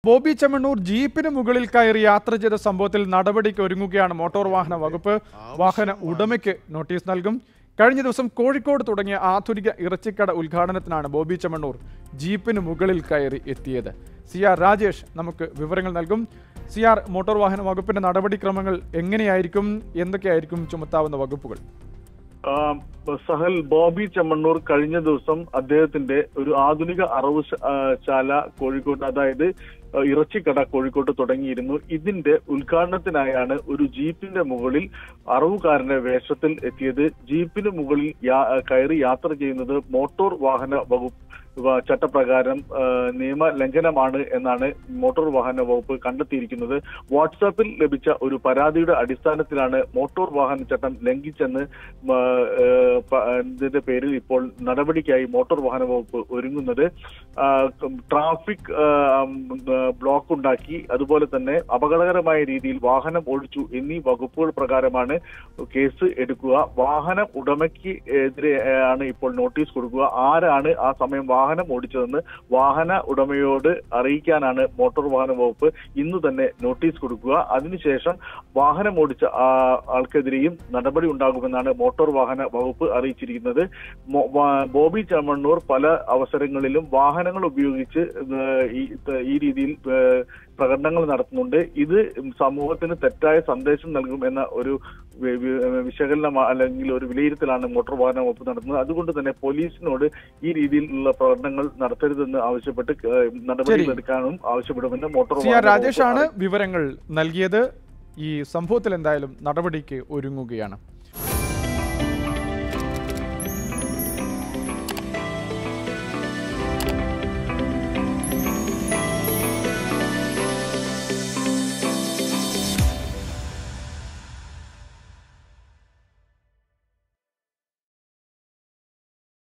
ബോബി ചെമ്മണ്ണൂർ ജീപ്പിന് മുകളിൽ കയറി യാത്ര ചെയ്ത സംഭവത്തിൽ നടപടിക്ക് ഒരുങ്ങുകയാണ് മോട്ടോർ വാഹന വകുപ്പ് വാഹന ഉടമയ്ക്ക് നോട്ടീസ് നൽകും കഴിഞ്ഞ ദിവസം കോഴിക്കോട് തുടങ്ങിയ ആധുനിക ഇറച്ചിക്കട ഉദ്ഘാടനത്തിനാണ് ബോബി ചെമ്മണ്ണൂർ ജീപ്പിന് മുകളിൽ കയറി എത്തിയത് സി ആർ രാജേഷ് നമുക്ക് വിവരങ്ങൾ നൽകും സി ആർ മോട്ടോർ വാഹന വകുപ്പിന്റെ നടപടിക്രമങ്ങൾ എങ്ങനെയായിരിക്കും എന്തൊക്കെയായിരിക്കും ചുമത്താവുന്ന വകുപ്പുകൾ ആ, സഹൽ ബോബി ചെമ്മണ്ണൂർ കഴിഞ്ഞ ദിവസം അദ്ദേഹത്തിന്റെ ഒരു ആധുനിക അറവ് ശ- ആ, ശാല കോഴിക്കോട്ട് അതായത് ആ, ഇറച്ചിക്കട കോഴിക്കോട്ട് തുടങ്ങിയിരുന്നു ഇതിന്റെ ഉദ്ഘാടനത്തിനായാണ് ഒരു ജീപ്പിന്റെ മുകളിൽ അറവുകാരന്റെ വേഷത്തിൽ എത്തിയത് ജീപ്പിന് മുകളിൽ യാ- കയറി യാത്ര ചെയ്യുന്നത് മോട്ടോർ വാഹന വകുപ്പ് വ- ചട്ടപ്രകാരം ആ, നിയമ ലംഘനമാണ് എന്നാണ് മോട്ടോർ വാഹന വകുപ്പ് കണ്ടെത്തിയിരിക്കുന്നത് വാട്സാപ്പിൽ ലഭിച്ച ഒരു പരാതിയുടെ അടിസ്ഥാനത്തിലാണ് മോട്ടോർ വാഹന ചട്ടം ലംഘിച്ചെന്ന് മ, ഏ, പ- ഇതിന്റെ പേരിൽ ഇപ്പോൾ നടപടിക്കായി മോട്ടോർ വാഹന വകുപ്പ് ഒരുങ്ങുന്നത് ആ, ട്രാഫിക് ആ, ഉം, ആ, ബ്ലോക്ക് ഉണ്ടാക്കി അതുപോലെ തന്നെ അപകടകരമായ രീതിയിൽ വാഹനം ഓടിച്ചു എന്നീ വകുപ്പുകൾ പ്രകാരമാണ് കേസ് എടുക്കുക വാഹന ഉടമയ്ക്ക് എതിരെ ആണ് ഇപ്പോൾ നോട്ടീസ് കൊടുക്കുക ആരാണ് ആ സമയം വാഹനം ഓടിച്ചതെന്ന് വാഹന ഉടമയോട് അറിയിക്കാനാണ് മോട്ടോർ വാഹന വകുപ്പ് ഇന്ന് തന്നെ നോട്ടീസ് കൊടുക്കുക അതിനുശേഷം വാഹനം ഓടിച്ച ആ- ആൾക്കെതിരെയും നടപടി ഉണ്ടാകുമെന്നാണ് മോട്ടോർ വാഹന വകുപ്പ് അറിയിച്ചിരിക്കുന്നത് മോ- വാ- ബോബി ചമ്മണ്ണൂർ പല അവസരങ്ങളിലും വാഹനങ്ങൾ ഉപയോഗിച്ച് ഏഹ് ഈ- ഈ രീതിയിൽ ഏഹ് പ്രകടനങ്ങൾ നടത്തുന്നുണ്ട് ഇത് സമൂഹത്തിന് തെറ്റായ സന്ദേശം നൽകും എന്ന ഒരു വി- വി- വിശകലനം അല്ലെങ്കിൽ ഒരു വിലയിരുത്തലാണ് മോട്ടോർ വാഹന വകുപ്പ് നടത്തുന്നത് അതുകൊണ്ട് തന്നെ പോലീസിനോട് ഈ രീതിയിലുള്ള പ്രകടനങ്ങൾ നടത്തരുതെന്ന് ആവശ്യപ്പെട്ട് ഏഹ് നടപടികൾ എടുക്കാനും ആവശ്യപ്പെടുമെന്ന് മോട്ടോർ സി ആർ വാഹന രാജേഷാണ് വകുപ്പ് വിവരങ്ങൾ നൽകിയത് ഈ സംഭവത്തിൽ എന്തായാലും നടപടിക്ക് ഒരുങ്ങുകയാണ്